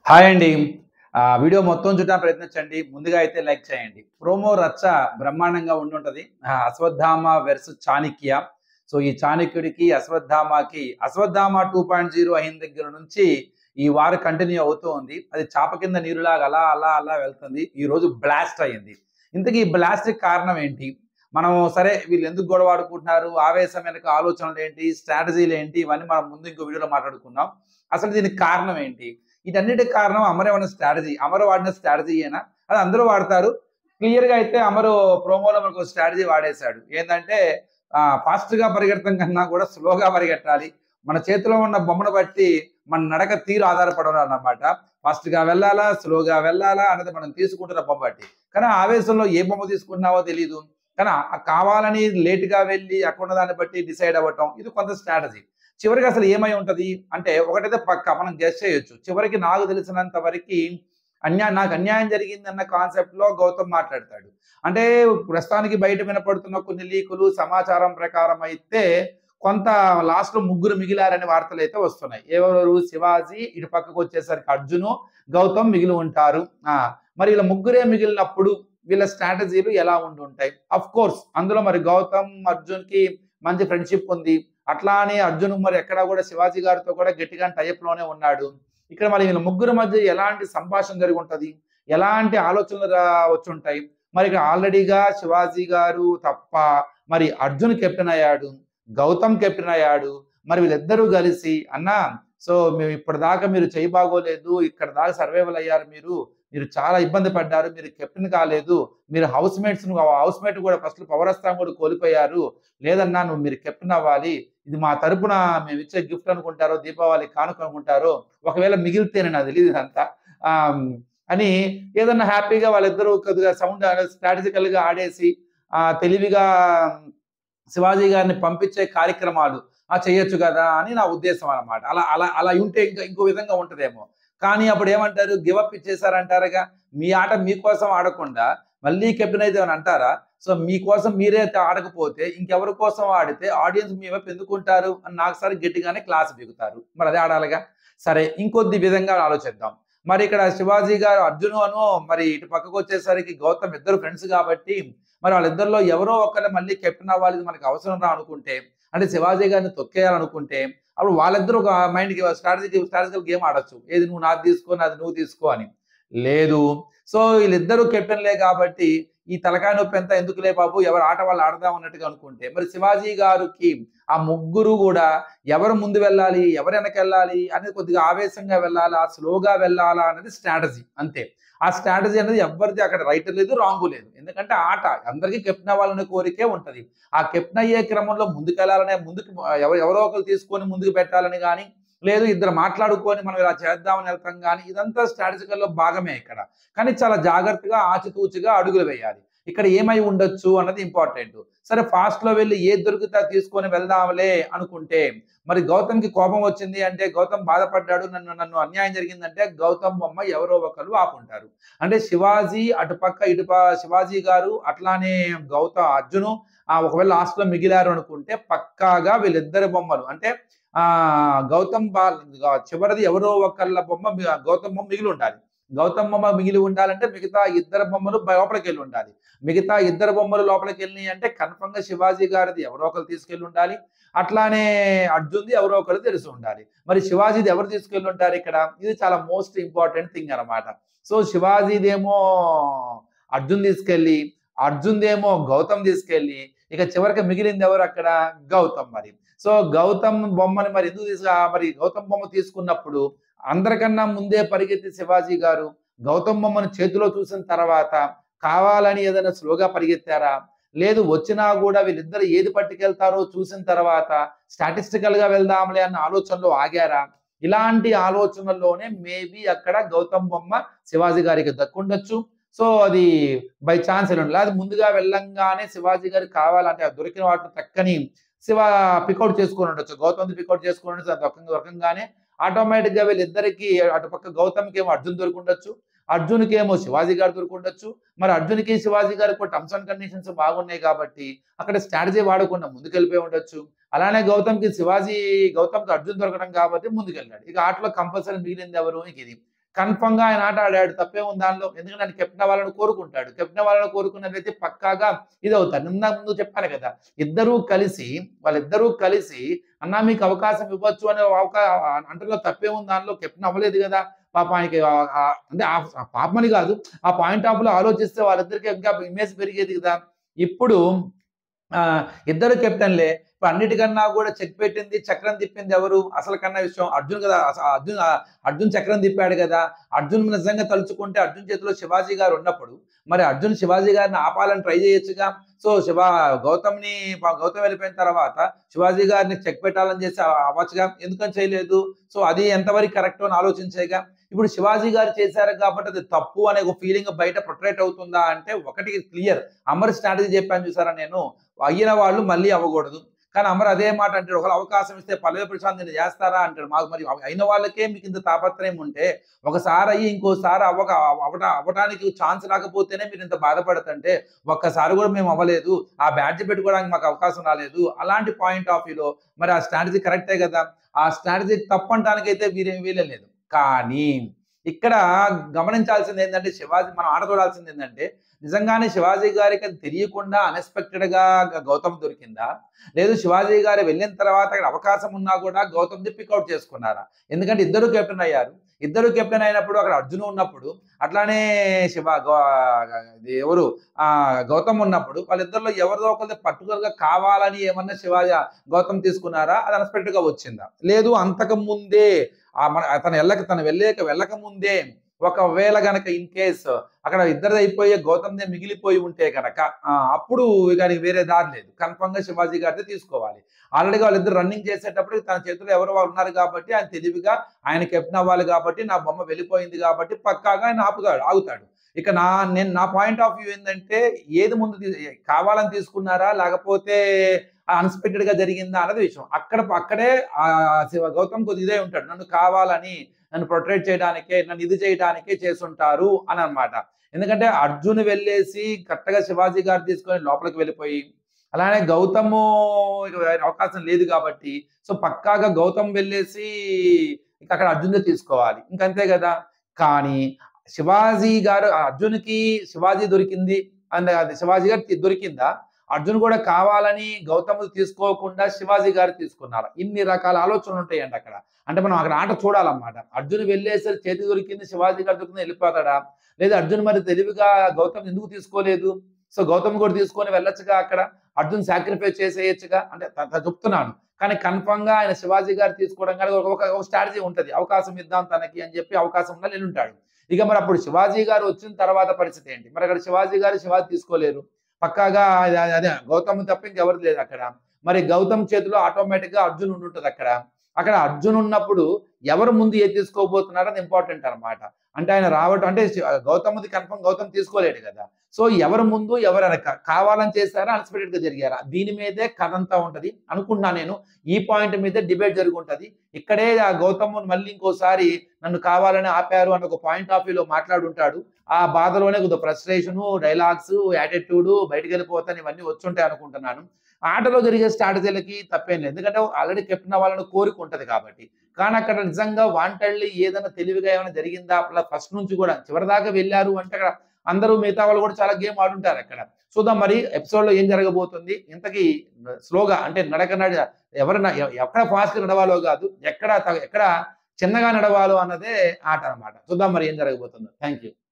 hi అండి ఆ, video మొత్తం చూడడానికి ప్రయత్నించండి ముందుగా అయితే లైక్ చేయండి ప్రోమో రచ్చ బ్రహ్మాండంగా ఉండుంటది ఆ, అశ్వత్థామ వెర్స్ చాణక్య సో ఈ చాణక్యుడికి అశ్వత్థామకి అశ్వత్థామ టూ పాయింట్ జీరో అయిన దగ్గర నుంచి ఈ వారు కంటిన్యూ అవుతూ ఉంది అది చాప కింద నీరులాగా అలా అలా అలా వెళ్తుంది ఈ రోజు బ్లాస్ట్ అయ్యింది ఇంతకీ ఈ బ్లాస్ట్ కారణం ఏంటి మనం సరే వీళ్ళు ఎందుకు గొడవ ఆడుకుంటున్నారు ఆవేశం వెనక ఆలోచనలు ఏంటి స్ట్రాటజీలు ఏంటి ఇవన్నీ మనం ముందు ఇంకో వీడియోలో మాట్లాడుకున్నాం అసలు దీనికి కారణం ఏంటి వీటన్నిటికి కారణం అమరు ఏమన్నా స్ట్రాటజీ అమరు వాడిన స్ట్రాటజీ అయినా అది అందరూ వాడతారు క్లియర్ గా అయితే అమరు ప్రోమోలో మనకు స్ట్రాటజీ వాడేశాడు ఏంటంటే ఫాస్ట్ గా పరిగెడతాం కన్నా కూడా స్లోగా పరిగెట్టాలి మన చేతిలో ఉన్న బొమ్మను బట్టి మన నడక తీరు ఆధారపడడం అన్నమాట ఫాస్ట్ గా వెళ్ళాలా స్లోగా వెళ్ళాలా అన్నది మనం తీసుకుంటున్న బొమ్మ బట్టి కానీ ఆ ఆవేశంలో ఏ బొమ్మ తీసుకుంటున్నావో తెలియదు కానీ ఆ కావాలని లేట్ గా వెళ్ళి అక్కడ ఉన్న దాన్ని బట్టి డిసైడ్ అవ్వటం ఇది కొంత స్ట్రాటజీ చివరికి అసలు ఏమై ఉంటది అంటే ఒకటైతే పక్క మనం గెస్ట్ చేయొచ్చు చివరికి నాకు తెలిసినంత వరకు అన్యా నాకు అన్యాయం జరిగింది అన్న కాన్సెప్ట్ లో గౌతమ్ మాట్లాడతాడు అంటే ప్రస్తుతానికి బయట వినపడుతున్న కొన్ని లీకులు సమాచారం ప్రకారం అయితే కొంత లాస్ట్ లో ముగ్గురు మిగిలారనే వార్తలు అయితే వస్తున్నాయి ఎవరు శివాజీ ఇటు పక్కకు వచ్చేసరికి అర్జును గౌతమ్ మిగిలి ఉంటారు ఆ మరి వీళ్ళ ముగ్గురే మిగిలినప్పుడు వీళ్ళ స్ట్రాటజీలు ఎలా ఉండి ఉంటాయి అఫ్ కోర్స్ అందులో మరి గౌతమ్ అర్జున్ కి మంచి ఫ్రెండ్షిప్ ఉంది అట్లా అని అర్జున్ మరి ఎక్కడ కూడా శివాజీ గారితో కూడా గట్టిగా టైప్ లోనే ఉన్నాడు ఇక్కడ మరి వీళ్ళ ముగ్గురు మధ్య ఎలాంటి సంభాషణ జరిగి ఉంటది ఎలాంటి ఆలోచనలు రా- వచ్చి ఉంటాయి మరి ఇక్కడ ఆల్రెడీగా శివాజీ గారు తప్ప మరి అర్జున్ కెప్టెన్ అయ్యాడు గౌతమ్ కెప్టెన్ అయ్యాడు మరి వీళ్ళిద్దరూ కలిసి అన్నా సో మేము ఇప్పటిదాకా మీరు చేయి బాగోలేదు ఇక్కడ దాకా సర్వైవల్ అయ్యారు మీరు మీరు చాలా ఇబ్బంది పడ్డారు మీరు కెప్టెన్ కాలేదు మీరు హౌస్ మేట్స్ హౌస్ మేట్ కూడా ఫస్ట్ పవర్ అస్తాం కూడా కోల్పోయారు లేదన్నా నువ్వు మీరు కెప్టెన్ అవ్వాలి ఇది మా తరపున మేము ఇచ్చే గిఫ్ట్ అనుకుంటారో దీపావళి కానుక అనుకుంటారో ఒకవేళ మిగిలితేనే నాకు తెలియదు ఇదంతా ఆమ్, అని ఏదన్నా హ్యాపీగా వాళ్ళిద్దరూ కొద్దిగా సౌండ్ స్ట్రాటజికల్ గా ఆడేసి ఆ తెలివిగా శివాజీ గారిని పంపించే కార్యక్రమాలు ఆ చేయొచ్చు కదా అని నా ఉద్దేశం అన్నమాట అలా అలా అలా ఉంటే ఇంకా ఇంకో విధంగా ఉంటదేమో కానీ అప్పుడు ఏమంటారు గివప్ ఇచ్చేసారంటారుగా మీ ఆట మీకోసం ఆడకుండా మళ్ళీ కెప్టెన్ అయితే అని అంటారా సో మీకోసం మీరే ఆడకపోతే ఇంకెవరి కోసం ఆడితే ఆడియన్స్ మీ వైపు ఎందుకుంటారు అని నాకు సరే గట్టిగానే క్లాస్ బిగుతారు మరి అదే ఆడాలిగా సరే ఇంకొద్ది విధంగా ఆలోచిద్దాం మరి ఇక్కడ శివాజీ గారు అర్జును అను మరి ఇటు పక్కకు వచ్చేసరికి గౌతమ్ ఇద్దరు ఫ్రెండ్స్ కాబట్టి మరి వాళ్ళిద్దరిలో ఎవరో ఒకరు మళ్ళీ కెప్టెన్ అవ్వాలి ఇది మనకు అవసరం రా అనుకుంటే అంటే శివాజీ గారిని తొక్కేయాలనుకుంటే అప్పుడు వాళ్ళిద్దరూ ఒక మైండ్కి స్ట్రాటజీ స్ట్రాటజికల్ గేమ్ ఆడొచ్చు ఏది నువ్వు నాది తీసుకో నాది నువ్వు తీసుకో అని లేదు సో వీళ్ళిద్దరూ కెప్టెన్లే కాబట్టి ఈ తలకాయ నొప్పి ఎంత ఎందుకులే బాబు ఎవరు ఆట వాళ్ళు ఆడదాం అన్నట్టుగా అనుకుంటే మరి శివాజీ గారికి ఆ ముగ్గురు కూడా ఎవరు ముందు వెళ్ళాలి ఎవరు వెనక వెళ్ళాలి అనేది కొద్దిగా ఆవేశంగా వెళ్ళాలా స్లోగా వెళ్ళాలా అనేది స్ట్రాటజీ అంతే ఆ స్ట్రాటజీ అనేది ఎవరిది అక్కడ రైట్ లేదు రాంగ్ లేదు ఎందుకంటే ఆట అందరికీ కెప్టెన్ అవ్వాలనే కోరికే ఉంటది ఆ కెప్టెన్ అయ్యే క్రమంలో ముందుకు వెళ్ళాలనే ముందుకు ఎవరు ఎవరో ఒకరు తీసుకొని ముందుకు పెట్టాలని కానీ లేదు ఇద్దరు మాట్లాడుకొని మనం ఇలా చేద్దామని వెళ్తాం కానీ ఇదంతా స్ట్రాటజికల్ లో భాగమే ఇక్కడ కానీ చాలా జాగ్రత్తగా ఆచితూచిగా అడుగులు వేయాలి ఇక్కడ ఏమై ఉండొచ్చు అన్నది ఇంపార్టెంట్ సరే ఫాస్ట్ లో వెళ్ళి ఏది దొరికితే అది తీసుకొని వెళ్దాంలే అనుకుంటే మరి గౌతమ్ కి కోపం వచ్చింది అంటే గౌతమ్ బాధపడ్డాడు నన్ను నన్ను అన్యాయం జరిగిందంటే గౌతమ్ బొమ్మ ఎవరో ఒకరు ఆపుంటారు అంటే శివాజీ అటుపక్క ఇటుప శివాజీ గారు అట్లానే గౌతమ్ అర్జును ఆ ఒకవేళ లాస్ట్ లో మిగిలారు అనుకుంటే పక్కాగా వీళ్ళిద్దరి బొమ్మలు అంటే ఆ గౌతమ్ బా చివరిది ఎవరో ఒకళ్ళ బొమ్మ మి- గౌతమ్ బొమ్మ మిగిలి ఉండాలి గౌతమ్ బొమ్మ మిగిలి ఉండాలంటే మిగతా ఇద్దరు బొమ్మలు లోపలికి వెళ్ళి ఉండాలి మిగతా ఇద్దరు బొమ్మలు లోపలికి వెళ్ళి అంటే కన్ఫర్మ్ గా శివాజీ గారిది ఎవరో ఒకరు తీసుకెళ్ళి ఉండాలి అట్లానే అర్జున్ది ఎవరో ఒకరు తెలిసి ఉండాలి మరి శివాజీది ఎవరు తీసుకెళ్ళి ఉంటారు ఇక్కడ ఇది చాలా మోస్ట్ ఇంపార్టెంట్ థింగ్ అన్నమాట సో శివాజీదేమో అర్జున్ తీసుకెళ్ళి అర్జున్దేమో గౌతమ్ తీసుకెళ్ళి ఇక చివరికి మిగిలింది ఎవరు అక్కడ గౌతమ్ మరి సో గౌతమ్ బొమ్మని మరి ఎందుకు తీసుకు మరి గౌతమ్ బొమ్మ తీసుకున్నప్పుడు అందరికన్నా ముందే పరిగెత్తి శివాజీ గారు గౌతమ్ బొమ్మను చేతిలో చూసిన తర్వాత కావాలని ఏదైనా స్లోగా పరిగెత్తారా లేదు వచ్చినా కూడా వీళ్ళిద్దరు ఏది పట్టుకెళ్తారో చూసిన తర్వాత స్టాటిస్టికల్ గా వెళ్దాంలే అన్న ఆలోచనలో ఆగారా ఇలాంటి ఆలోచనల్లోనే మేబీ అక్కడ గౌతమ్ బొమ్మ శివాజీ గారికి దక్కుండొచ్చు సో అది బై ఛాన్స్ లేదు ముందుగా వెళ్ళంగానే శివాజీ గారికి కావాలంటే ఆ దొరికిన వాటిని చక్కని శివ పికౌట్ చేసుకొని ఉండొచ్చు గౌతమ్ పికౌట్ చేసుకొని ఉండొచ్చు అది దొరకంగా దొరకంగానే ఆటోమేటిక్ గా వీళ్ళిద్దరికి అటుపక్క గౌతమ్కి ఏమో అర్జున్ దొరుకుండొచ్చు అర్జున్కి ఏమో శివాజీ గారు దొరుకుండొచ్చు మరి అర్జున్కి శివాజీ గారికి కూడా టర్మ్స్ అండ్ కండిషన్స్ బాగున్నాయి కాబట్టి అక్కడ స్ట్రాటజీ వాడకుండా ముందుకెళ్ళిపోయి ఉండొచ్చు అలానే గౌతమ్కి శివాజీ గౌతమ్కి అర్జున్ దొరకడం కాబట్టి ముందుకెళ్ళాడు ఇక ఆటలో కంపల్సరీ మిగిలింది ఎవరు ఇక ఇది కన్ఫర్మ్ గా ఆయన ఆట ఆడాడు తప్పే ఉంది దానిలో ఎందుకంటే ఆయన కెప్టెన్ వాళ్ళని కోరుకుంటాడు కెప్టెన్ వాళ్ళని కోరుకున్నట్లయితే పక్కాగా ఇది అవుతారు నిన్న ముందు చెప్పాను కదా ఇద్దరూ కలిసి వాళ్ళిద్దరూ కలిసి అన్నా మీకు అవకాశం ఇవ్వచ్చు అనే అవకా అంటే తప్పే ఉంది దానిలో కెప్టెన్ అవ్వలేదు కదా పాప ఆయనకి ఆ- ఆ- అంటే ఆ- ఆ పాపమని కాదు ఆ పాయింట్ ఆఫ్ లో ఆలోచిస్తే వాళ్ళిద్దరికి ఇంకా ఇమేజ్ పెరిగేది కదా ఇప్పుడు ఆ ఇద్దరు కెప్టెన్లే ఇప్పుడు అన్నిటికన్నా కూడా చెక్ పెట్టింది చక్రం తిప్పింది ఎవరు అసలు కన్నా విషయం అర్జున్ కదా అస- అర్జున్ అర్జున్ చక్రం తిప్పాడు కదా అర్జున్ నిజంగా తలుచుకుంటే అర్జున్ చేతిలో శివాజీ గారు ఉన్నప్పుడు మరి అర్జున్ శివాజీ గారిని ఆపాలని ట్రై చేయొచ్చుగా సో శివ గౌతమ్ని ప- గౌతమ్ వెళ్ళిపోయిన తర్వాత శివాజీ గారిని చెక్ పెట్టాలని చేసి అవ్వచ్చుగా ఎందుకని చేయలేదు సో అది ఎంతవరకు కరెక్ట్ అని ఆలోచించేగా ఇప్పుడు శివాజీ గారు చేశారు కాబట్టి అది తప్పు అనే ఒక ఫీలింగ్ బయట ప్రొటరేట్ అవుతుందా అంటే ఒకటి క్లియర్ అమర్ స్ట్రాటజీ చెప్పాను చూసారా నేను అయిన వాళ్ళు మళ్ళీ అవ్వకూడదు కానీ అమర్ అదే మాట అంటాడు ఒకవేళ అవకాశం ఇస్తే పల్లవి ప్రశాంత్ నేను చేస్తారా అంటాడు మాకు మరి అయిన వాళ్ళకే మీకు ఇంత తాపత్రయం ఉంటే ఒకసారి అయ్యి ఇంకోసారి అవ్వక అవ్వట అవ్వడానికి ఛాన్స్ రాకపోతేనే మీరు ఇంత బాధపడుతుంటే ఒక్కసారి కూడా మేము అవ్వలేదు ఆ బ్యాడ్జ్ పెట్టుకోవడానికి మాకు అవకాశం రాలేదు అలాంటి పాయింట్ ఆఫ్ వ్యూలో మరి ఆ స్ట్రాటజీ కరెక్టే కదా ఆ స్ట్రాటజీ తప్పంటానికి అయితే వీరేం వీలలేదు కానీ ఇక్కడ గమనించాల్సింది ఏంటంటే శివాజీ మనం ఆడ చూడాల్సింది ఏంటంటే నిజంగానే శివాజీ గారికి అది తెలియకుండా అన్ఎక్స్పెక్టెడ్ గా గౌతమ్ దొరికిందా లేదు శివాజీ గారు వెళ్ళిన తర్వాత అక్కడ అవకాశం ఉన్నా కూడా గౌతమ్ పికౌట్ చేసుకున్నారా ఎందుకంటే ఇద్దరు కెప్టెన్ అయ్యారు ఇద్దరు కెప్టెన్ అయినప్పుడు అక్కడ అర్జున్ ఉన్నప్పుడు అట్లానే శివ గౌ- ఇది ఎవరు ఆ గౌతమ్ ఉన్నప్పుడు వాళ్ళిద్దరిలో ఎవరిదో ఒకరిది పర్టికులర్ గా కావాలని ఏమన్నా శివాజీ గౌతమ్ తీసుకున్నారా అది అన్ఎక్స్పెక్టెడ్ గా వచ్చిందా లేదు అంతకు ముందే ఆ మన తను వెళ్ళక తను వెళ్ళలేక వెళ్ళక ముందే ఒకవేళ గనక ఇన్ కేస్ అక్కడ ఇద్దరిది అయిపోయి గౌతమ్దే మిగిలిపోయి ఉంటే కనుక అప్పుడు దానికి వేరే దారి లేదు కన్ఫర్మ్ గా శివాజీ గారిదే తీసుకోవాలి ఆల్రెడీగా వాళ్ళిద్దరు రన్నింగ్ చేసేటప్పుడు తన చేతిలో ఎవరు వాళ్ళు ఉన్నారు కాబట్టి ఆయన తెలివిగా ఆయన కెప్టెన్ అవ్వాలి కాబట్టి నా బొమ్మ వెళ్ళిపోయింది కాబట్టి పక్కాగా ఆయన ఆపుతాడు ఆగుతాడు ఇక నా నేను నా పాయింట్ ఆఫ్ వ్యూ ఏంటంటే ఏది ముందు తీ- కావాలని తీసుకున్నారా లేకపోతే అన్ఎక్స్పెక్టెడ్ గా జరిగిందా అన్నది విషయం అక్కడ అక్కడే ఆ శివ గౌతమ్ కొద్ది ఇదే ఉంటాడు నన్ను కావాలని నన్ను ప్రొటెక్ట్ చేయడానికే నన్ను ఇది చేయడానికే చేసుంటారు అని అన్నమాట ఎందుకంటే అర్జున్ వెళ్ళేసి కరెక్ట్గా శివాజీ గారు తీసుకొని లోపలికి వెళ్ళిపోయి అలానే గౌతము ఇక వేరే అవకాశం లేదు కాబట్టి సో పక్కాగా గౌతమ్ వెళ్ళేసి ఇక అక్కడ అర్జున్ తీసుకోవాలి ఇంకంతే కదా కానీ శివాజీ గారు అర్జున్కి శివాజీ దొరికింది అండ్ అది శివాజీ గారు తి- దొరికిందా అర్జున్ కూడా కావాలని గౌతమ్ తీసుకోకుండా శివాజీ గారు తీసుకున్నారు ఇన్ని రకాల ఆలోచనలు ఉంటాయండి అక్కడ అంటే మనం అక్కడ ఆట చూడాలన్నమాట అర్జున్ వెళ్ళేసరి చేతి దొరికింది శివాజీ గారు దొరికింది వెళ్ళిపోతాడా లేదా అర్జున్ మరి తెలివిగా గౌతమ్ ఎందుకు తీసుకోలేదు సో గౌతమ్ కూడా తీసుకొని వెళ్ళొచ్చుగా అక్కడ అర్జున్ సాక్రిఫైస్ చేసేయచ్చుగా అంటే త- త- చెప్తున్నాను కానీ కన్ఫర్మ్ గా ఆయన శివాజీ గారు తీసుకోవడం కానీ ఒక ఒక స్ట్రాటజీ ఉంటది అవకాశం ఇద్దాం తనకి అని చెప్పి అవకాశం ఉందా వెళ్ళి ఉంటాడు ఇక మరి అప్పుడు శివాజీ గారు వచ్చిన తర్వాత పరిస్థితి ఏంటి మరి అక్కడ శివాజీ గారు శివాజీ తీసుకోలేరు పక్కాగా అదే అదే గౌతమ్ తప్ప ఇంకెవరు లేదు అక్కడ మరి గౌతమ్ చేతిలో ఆటోమేటిక్ గా అర్జున్ ఉండి ఉంటుంది అక్కడ అక్కడ అర్జున్ ఉన్నప్పుడు ఎవరు ముందు ఏది తీసుకోబోతున్నారో అది ఇంపార్టెంట్ అన్నమాట అంటే ఆయన రావటం అంటే శి- గౌతమ్ది కన్ఫర్మ్ గౌతమ్ తీసుకోలేడు కదా సో ఎవరు ముందు ఎవరు వెనక కావాలని చేశారా అన్ఎక్స్పెక్టెడ్ గా జరిగారా దీని మీదే కథ అంతా ఉంటది అనుకున్నా నేను ఈ పాయింట్ మీదే డిబేట్ జరుగుంటది ఇక్కడే ఆ గౌతమ్ మళ్ళీ ఇంకోసారి నన్ను కావాలని ఆపారు అన్న ఒక పాయింట్ ఆఫ్ వ్యూలో మాట్లాడుంటాడు ఆ బాధలోనే కొద్దిగా ఫ్రస్ట్రేషన్ డైలాగ్స్ యాటిట్యూడ్ బయటకు వెళ్ళిపోతాను ఇవన్నీ వచ్చుంటాయి అనుకుంటున్నాను ఆటలో జరిగే స్ట్రాటజీలకి తప్పేం లేదు ఎందుకంటే ఆల్రెడీ కెప్టెన్ అవ్వాలని కోరిక ఉంటది కాబట్టి కానీ అక్కడ నిజంగా వాంటెడ్లీ ఏదైనా తెలివిగా ఏమైనా జరిగిందా అట్లా ఫస్ట్ నుంచి కూడా చివరి దాకా వెళ్ళారు అంటే అక్కడ అందరూ మిగతా వాళ్ళు కూడా చాలా గేమ్ ఆడుంటారు అక్కడ చూద్దాం మరి ఎపిసోడ్ లో ఏం జరగబోతుంది ఇంతకీ స్లోగా అంటే నడక నడ ఎవరు ఎక్కడ ఫాస్ట్ గా నడవాలో కాదు ఎక్కడ త- ఎక్కడ చిన్నగా నడవాలో అన్నదే ఆట అన్నమాట చూద్దాం మరి ఏం జరగబోతుందో థ్యాంక్ యూ